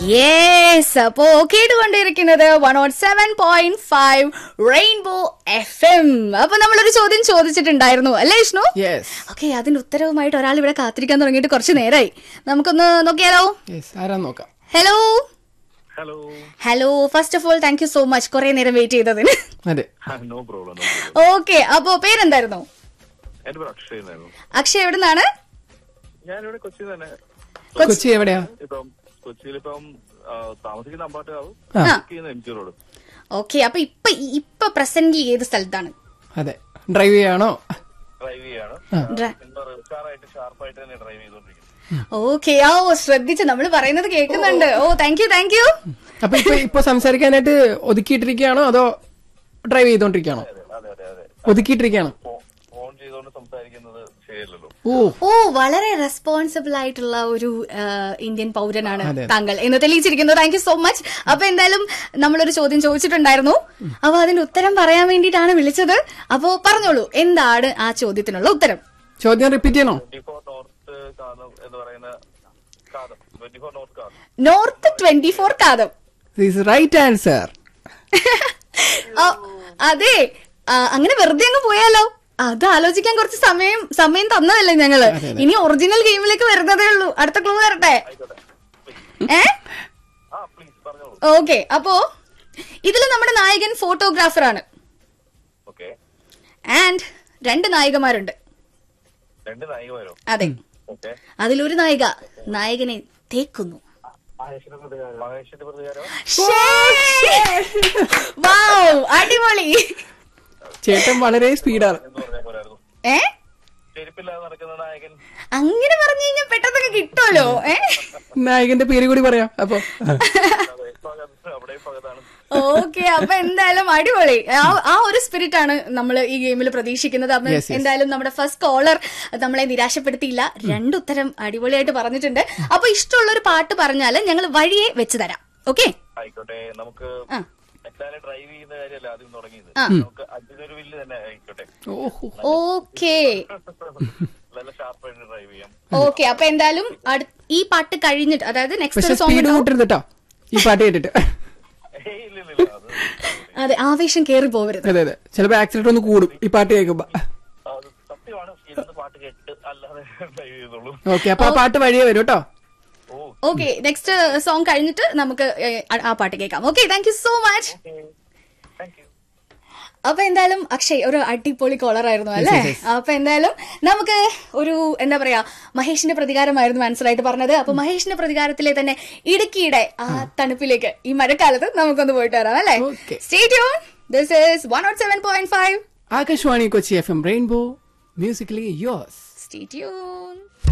Yes അപ്പോ കേട്ടുകൊണ്ടിരിക്കുന്നത് one oh seven point five rainbow F M അപ്പൊ നമ്മളൊരു ചോദ്യം ചോദിച്ചിട്ടുണ്ടായിരുന്നു അല്ലേ വിഷ്ണു യെസ് ഓക്കെ അതിന്റെ ഉത്തരവുമായിട്ട് ഒരാൾ ഇവിടെ കാത്തിരിക്കാൻ തുടങ്ങിയിട്ട് കുറച്ച് നേരമായി നമുക്കൊന്ന് നോക്കിയാലോ യെസ് ആരാന്ന് നോക്കാം hello hello hello first of all thank you so much കുറെ നേരം വെയിറ്റ് ചെയ്തതിന് അതെ നോ പ്രോബ്ലം ഓക്കെ അപ്പോ പേരെന്തായിരുന്നു എന്റെ പേര് അക്ഷയ് എന്നായിരുന്നു അക്ഷയ് എവിടെ നിന്നാണ് ഞാനിവിടെ കൊച്ചി തന്നെ കൊച്ചി എവിടെയാ ഇപ്പം കൊച്ചിയിലിപ്പം ആ, താമസിക്കുന്ന അമ്പാട്ടുകാവ് ആ. വർക്ക് ചെയ്യുന്ന എം ജി റോഡ് ഓക്കെ അപ്പൊ ഇപ്പൊ ഇപ്പൊ പ്രസന്റ്ലി ഏത് സ്ഥലത്താണ് അതെ ഡ്രൈവ് ചെയ്യാണോ ഡ്രൈവ് ചെയ്യാണ് ഡ്ര- എന്താ പറയുക ഉഷാറായിട്ട് ഷാർപ്പായിട്ട് തന്നെ ഡ്രൈവ് ചെയ്തോണ്ടിരിക്കുന്നത് ഓക്കെ ആ ഓ ശ്രദ്ധിച്ച് നമ്മൾ പറയുന്നത് കേൾക്കുന്നുണ്ട് ഓ താങ്ക് യു താങ്ക് യു അപ്പൊ ഇപ്പൊ ഇപ്പൊ സംസാരിക്കാനായിട്ട് ഒതുക്കിയിട്ടിരിക്കുകയാണോ അതോ ഡ്രൈവ് ചെയ്തോണ്ടിരിക്കുകയാണോ അതെ അതെ അതെ ഒതുക്കിയിട്ടിരിക്കുകയാണോ ഫോ- ഫോൺ ചെയ്തോണ്ട് സംസാരിക്കുന്നത് ശരിയല്ലല്ലോ ഓ ഓ വളരെ റെസ്പോൺസിബിൾ ആയിട്ടുള്ള ഒരു ആ, ഇന്ത്യൻ പൗരനാണ് അതെ. താങ്കൾ എന്ന് തെളിയിച്ചിരിക്കുന്നു താങ്ക് യു സോ മച്ച് അപ്പൊ എന്തായാലും നമ്മളൊരു ചോദ്യം ചോദിച്ചിട്ടുണ്ടായിരുന്നു അപ്പൊ അതിന് ഉത്തരം പറയാൻ വേണ്ടിയിട്ടാണ് വിളിച്ചത് അപ്പോ പറഞ്ഞോളൂ എന്താണ് ആ ചോദ്യത്തിനുള്ള ഉത്തരം ചോദ്യം റിപ്പീറ്റ് ചെയ്യണോ ട്വന്റി ഫോർ നോർത്ത് കാതം എന്ന് പറയുന്ന കാതം ട്വന്റി ഫോർ നോർത്ത് കാതം നോർത്ത് ട്വന്റി ഫോർ കാതം ദിസ് റൈറ്റ് ആൻസർ ആ, അതെ ആ, അങ്ങനെ വെറുതെ അങ്ങ് പോയാലോ അത് ആലോചിക്കാൻ കുറച്ച് സമയം സമയം തന്നതല്ലേ ഞങ്ങള് ഇനി ഒറിജിനൽ ഗെയിമിലേക്ക് വരുന്നതേ ഉള്ളൂ അടുത്ത ക്ലൂ തരട്ടെ ആയിക്കോട്ടെ ഏ ആ പ്ലീസ് പറഞ്ഞോളൂ ഓക്കെ അപ്പോ ഇതിൽ നമ്മുടെ നായകൻ ഫോട്ടോഗ്രാഫർ ആണ് ഓക്കെ ആൻഡ് രണ്ട് നായികമാരുണ്ട് രണ്ട് നായികമാരോ അതെ ഓക്കെ അതിലൊരു നായിക നായകനെ തേക്കുന്നു മഹേഷിന്റെ പ്രതികാരം മഹേഷിന്റെ പ്രതികാരം വാവ് അടിപൊളി ചേട്ടൻ വളരെ സ്പീഡാണ് എന്ന് പറഞ്ഞാൽ പോരായിരുന്നു ഏ ചെരുപ്പില്ലാതെ നടക്കുന്ന നായകൻ അങ്ങനെ പറഞ്ഞു കഴിഞ്ഞാൽ പെട്ടെന്നൊക്കെ കിട്ടുമല്ലോ ഏ നായകന്റെ പേര് കൂടി പറയാം അപ്പൊ അതെ പകത്ത് അവിടെയും പകത്താണ് ഓക്കെ അപ്പൊ എന്തായാലും അടിപൊളി ആ ആ ഒരു സ്പിരിറ്റ് ആണ് നമ്മൾ ഈ ഗെയിമിൽ പ്രതീക്ഷിക്കുന്നത് അപ്പൊ Yes, yes. എന്തായാലും നമ്മുടെ ഫസ്റ്റ് കോളർ നമ്മളെ നിരാശപ്പെടുത്തിയില്ല രണ്ടുത്തരം അടിപൊളിയായിട്ട് പറഞ്ഞിട്ടുണ്ട് അപ്പൊ ഇഷ്ടമുള്ള ഒരു പാട്ട് പറഞ്ഞാൽ ഞങ്ങൾ വഴിയെ വെച്ച് തരാം ഓക്കെ ആയിക്കോട്ടെ നമുക്ക് ആ. എന്തായാലും ഡ്രൈവ് ചെയ്യുന്ന കാര്യമല്ല ആദ്യം തുടങ്ങിയത് ആ. നമുക്ക് അഞ്ചിനൊരു വില്ല് തന്നെ ആയിക്കോട്ടെ ഓഹോ ഓക്കെ നല്ല ഷാർപ്പായിട്ട് ഡ്രൈവ് ചെയ്യാം ഓക്കെ അപ്പൊ എന്തായാലും അടു- ഈ പാട്ട് കഴിഞ്ഞിട്ട് അതായത് നെക്സ്റ്റ് പക്ഷെ ഒരു സോങ് സ്പീഡ് കൂട്ടരുത് കേട്ടോ ഈ പാട്ട് കേട്ടിട്ട് ഏയ് ഇല്ല ഇല്ല ഇല്ല അത് അതെ ആവേശം കേറി പോവരുത് അതെ അതെ ചിലപ്പോ ആക്സിഡന്റ് ഒന്ന് കൂടും ഈ പാട്ട് കേൾക്കുമ്പോ അത് സത്യമാണ് ഇരുന്ന് പാട്ട് കേട്ട് അല്ലാതെ ഡ്രൈവ് ചെയ്തോളൂ ഓക്കെ അപ്പൊ ആ പാട്ട് വഴിയേ വരും കേട്ടോ ഓ ഓക്കെ നെക്സ്റ്റ് സോങ് കഴിഞ്ഞിട്ട് നമുക്ക് ഏ, ആ- ആ പാട്ട് കേൾക്കാം okay thank you so much thank you അപ്പൊ എന്തായാലും അക്ഷയ് ഒരു അടിപൊളി കോളർ ആയിരുന്നു അല്ലേ അപ്പൊ എന്തായാലും നമുക്ക് ഒരു എന്താ പറയാ മഹേഷിന്റെ പ്രതികാരമായിരുന്നു ആൻസർ ആയിട്ട് പറഞ്ഞത് അപ്പൊ മഹേഷിന്റെ പ്രതികാരത്തിലെ തന്നെ ഇടുക്കിയുടെ ആ തണുപ്പിലേക്ക് ഈ മഴക്കാലത്ത് നമുക്കൊന്ന് പോയിട്ട് വരാം അല്ലേ Okay. Stay tune this is one nought seven point five Akashvani Kochi F M rainbow musically yours സ്റ്റേറ്റ്യൂൺ